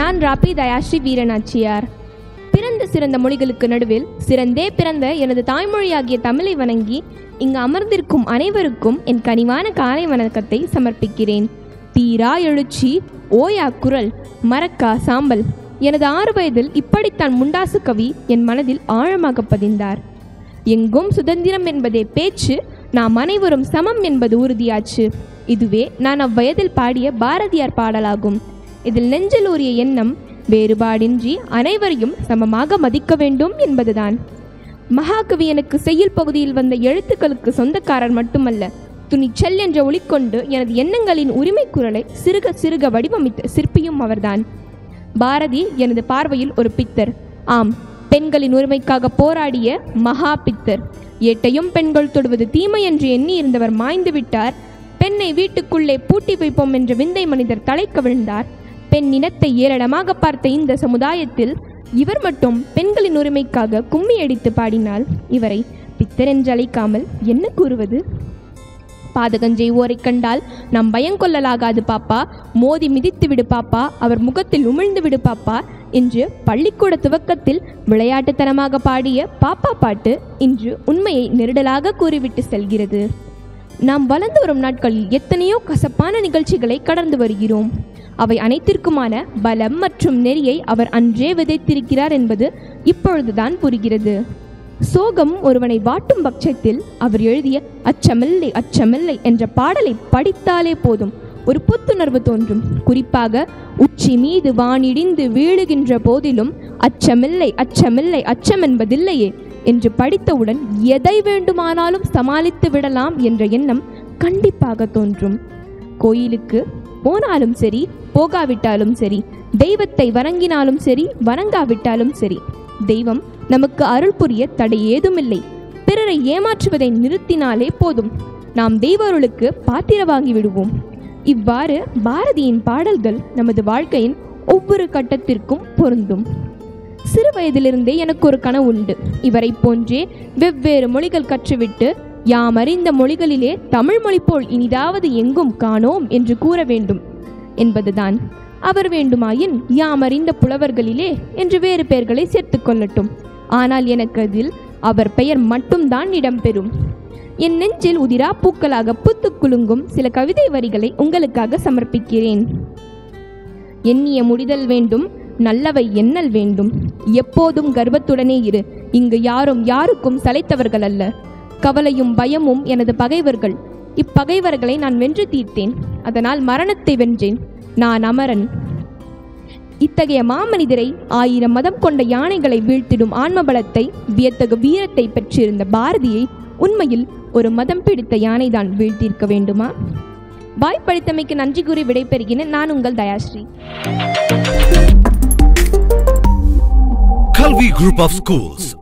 நான் ராபி தயாஸ்ரீ வீரநாச்சியார் பிறந்த சிறந்த மொழிகளுக்கு நடுவில் சிறந்தே பிறந்த எனது தாய்மொழியாகிய தமிழை வணங்கி இங்கு அமர்ந்திருக்கும் அனைவருக்கும் என் கனிவான காலை வணக்கத்தை சமர்ப்பிக்கிறேன் தீரா எழுச்சி ஓயா குரல் மரக்கா சாம்பல் எனது ஆறு வயதில் இப்படித்தான் முண்டாசு கவி என் மனதில் ஆழமாக பதிந்தார் எங்கும் சுதந்திரம் என்பதே பேச்சு நாம் அனைவரும் சமம் என்பது உறுதியாச்சு இதுவே நான் அவ்வயதில் பாடிய பாரதியார் பாடலாகும் இதில் நெஞ்சில் ஊறிய எண்ணம் வேறுபாடின்றி அனைவரையும் சமமாக மதிக்க வேண்டும் என்பதுதான் மகாகவி எனக்கு செய்யுள் பகுதியில் வந்த எழுத்துக்களுக்கு சொந்தக்காரர் மட்டுமல்ல துணிச்சல் என்ற ஒளிக்கொண்டு எனது எண்ணங்களின் உரிமை குரலை சிறுக சிறுக வடிவமைத்த சிற்பியும் அவர்தான் பாரதி எனது பார்வையில் ஒரு பித்தர் ஆம் பெண்களின் உரிமைக்காக போராடிய மகா பித்தர் ஏட்டையும் பெண்கள் தொடுவது தீமை என்று எண்ணி இருந்தவர் மாய்ந்து விட்டார் பெண்ணை வீட்டுக்குள்ளே பூட்டி வைப்போம் என்ற விந்தை மனிதர் தலை கவிழ்ந்தார் பெண் இனத்தை ஏளனமாக பார்த்த இந்த சமுதாயத்தில் இவர் மட்டும் பெண்களின் உரிமைக்காக கும்மி அடித்து பாடினால் இவரை பித்தர் என்று அழைக்காமல் என்ன கூறுவது பாதகம் செய்வோரை கண்டால் நாம் பயங்கொள்ளலாகாது பாப்பா மோதி மிதித்து விடு பாப்பா அவர் முகத்தில் உமிழ்ந்து விடு பாப்பா என்று பள்ளிக்கூட துவக்கத்தில் விளையாட்டுத்தனமாக பாடிய பாப்பா பாட்டு இன்று உண்மையை நெருடலாக கூறிவிட்டு செல்கிறது நாம் வளர்ந்து வரும் நாட்களில் எத்தனையோ கசப்பான நிகழ்ச்சிகளை கடந்து வருகிறோம் அவை அனைத்திற்குமான பலம் மற்றும் நெறியை அவர் அன்றே விதைத்திருக்கிறார் என்பது இப்பொழுதுதான் புரிகிறது சோகம் ஒருவனை வாட்டும் பட்சத்தில் அவர் எழுதிய அச்சமில்லை அச்சமில்லை என்ற பாடலை படித்தாலே போதும் ஒரு புத்துணர்வு தோன்றும் குறிப்பாக உச்சி மீது வானிடிந்து வீழுகின்ற போதிலும் அச்சமில்லை அச்சமில்லை அச்சம் என்பதில்லையே என்று படித்தவுடன் எதை வேண்டுமானாலும் சமாளித்து விடலாம் என்ற எண்ணம் கண்டிப்பாக தோன்றும் கோயிலுக்கு போனாலும் சரி போகாவிட்டாலும் சரி தெய்வத்தை வணங்கினாலும் சரி வணங்காவிட்டாலும் சரி தெய்வம் நமக்கு அருள் புரிய தடை ஏதுமில்லை பிறரை ஏமாற்றுவதை நிறுத்தினாலே போதும் நாம் தெய்வ அருளுக்கு பாத்திரவாகி விடுவோம் இவ்வாறு பாரதியின் பாடல்கள் நமது வாழ்க்கையின் ஒவ்வொரு கட்டத்திற்கும் பொருந்தும் சிறு வயதிலிருந்தே எனக்கு ஒரு கனவு உண்டு இவரை போன்றே வெவ்வேறு மொழிகள் கற்றுவிட்டு யாம் அறிந்த மொழிகளிலே தமிழ் மொழி போல் இனிதாவது எங்கும் காணோம் என்று கூற வேண்டும் என்பதுதான் அவர் வேண்டுமாயின் யாம் அறிந்த புலவர்களிலே என்று வேறு பெயர்களை சேர்த்துக் கொள்ளட்டும் ஆனால் எனக்கு அதில் அவர் பெயர் மட்டும்தான் இடம்பெறும் என் நெஞ்சில் உதிரா பூக்களாக பூத்துக் குலுங்கும் சில கவிதை வரிகளை உங்களுக்காக சமர்ப்பிக்கிறேன் எண்ணிய முடிதல் வேண்டும் நல்லவை எண்ணல் வேண்டும் எப்போதும் கர்வத்துடனே இரு இங்கு யாரும் யாருக்கும் சளைத்தவர்கள் அல்ல கவலையும் பயமும் எனது பகைவர்கள் இப்பகைவர்களை நான் வென்று தீர்த்தேன் அதனால் மரணத்தை வென்றேன் நான் அமரன் இத்தகைய மாமனிதரை ஆயிரம் மதம் கொண்ட யானைகளை வீழ்த்திடும் ஆன்மபலத்தை வியத்தகு வீரத்தை பெற்றிருந்த பாரதியை உண்மையில் ஒரு மதம் பிடித்த யானைதான் வீழ்த்தியிருக்க வேண்டுமா வாய்ப்பளித்தமைக்கு நன்றி கூறி விடைபெறுகிறேன் நான் உங்கள் Dayasree Kalvi Group of Schools